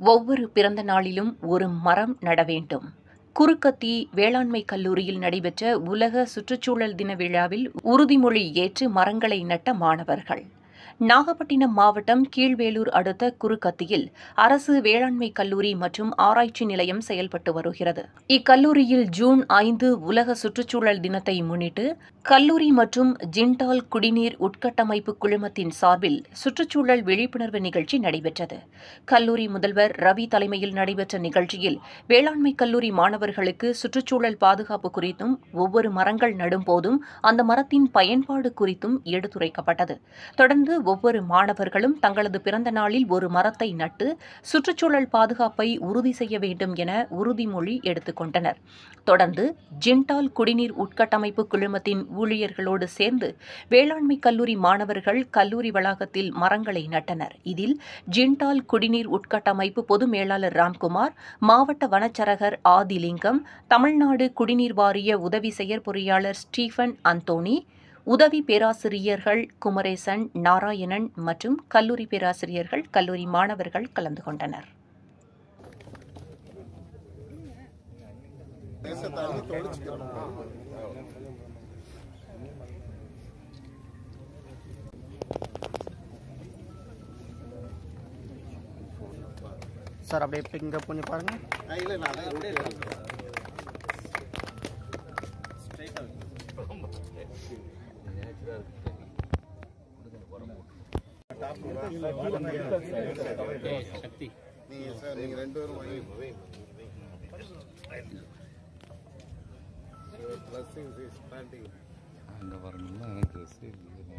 ஒவ்வொரு பிறந்த நாளிலும் ஒரு மரம் நட வேண்டும் குறுக்கத்தி வேளாண்மை கல்லூரியில் நடைபெற்ற உலக சுற்றுச்சூழல் தின விழாவில் உறுதிமொழி ஏற்று மரங்களை நட்ட மாணவர்கள் நாகப்பட்டினம் மாவட்டம் கீழ்வேலூர் அடுத்த குறுக்கத்தியில் அரசு வேளாண்மை கல்லூரி மற்றும் ஆராய்ச்சி நிலையம் செயல்பட்டு வருகிறது இக்கல்லூரியில் ஜூன் ஐந்து உலக சுற்றுச்சூழல் தினத்தை முன்னிட்டு கல்லூரி மற்றும் ஜிண்டால் குடிநீர் உட்கட்டமைப்பு குழுமத்தின் சார்பில் சுற்றுச்சூழல் விழிப்புணர்வு நிகழ்ச்சி நடைபெற்றது கல்லூரி முதல்வர் ரவி தலைமையில் நடைபெற்ற நிகழ்ச்சியில் வேளாண்மை கல்லூரி மாணவர்களுக்கு சுற்றுச்சூழல் பாதுகாப்பு குறித்தும் ஒவ்வொரு மரங்கள் நடும்போதும் அந்த மரத்தின் பயன்பாடு குறித்தும் எடுத்துரைக்கப்பட்டது தொடர்ந்து ஒவ்வொரு மாணவர்களும் தங்களது பிறந்த நாளில் ஒரு மரத்தை நட்டு சுற்றுச்சூழல் பாதுகாப்பை உறுதி செய்ய வேண்டும் என உறுதிமொழி எடுத்துக்கொண்டனர் தொடர்ந்து ஜிண்டால் குடிநீர் உட்கட்டமைப்பு குழுமத்தின் ஊழியர்களோடு சேர்ந்து வேளாண்மை கல்லூரி மாணவர்கள் கல்லூரி வளாகத்தில் மரங்களை நட்டனர் இதில் ஜிண்டால் குடிநீர் உட்கட்டமைப்பு பொது மேலாளர் ராம்குமார் மாவட்ட வனச்சரகர் ஆதிலிங்கம் தமிழ்நாடு குடிநீர் வாரிய உதவி செயற்பொறியாளர் ஸ்டீஃபன் அந்தோணி உதவி பேராசிரியர்கள் குமரேசன் நாராயணன் மற்றும் கல்லூரி பேராசிரியர்கள் கல்லூரி மாணவர்கள் கலந்து கொண்டனர் சார் அப்படியே பிக்கப் பண்ணி பாருங்க நீங்க சார் நீங்க ரெண்டு பேரும் வாங்கி blessings is planting. அங்கே வரணும்னா எனக்கு ட்ரெஸ்ஸே இல்லை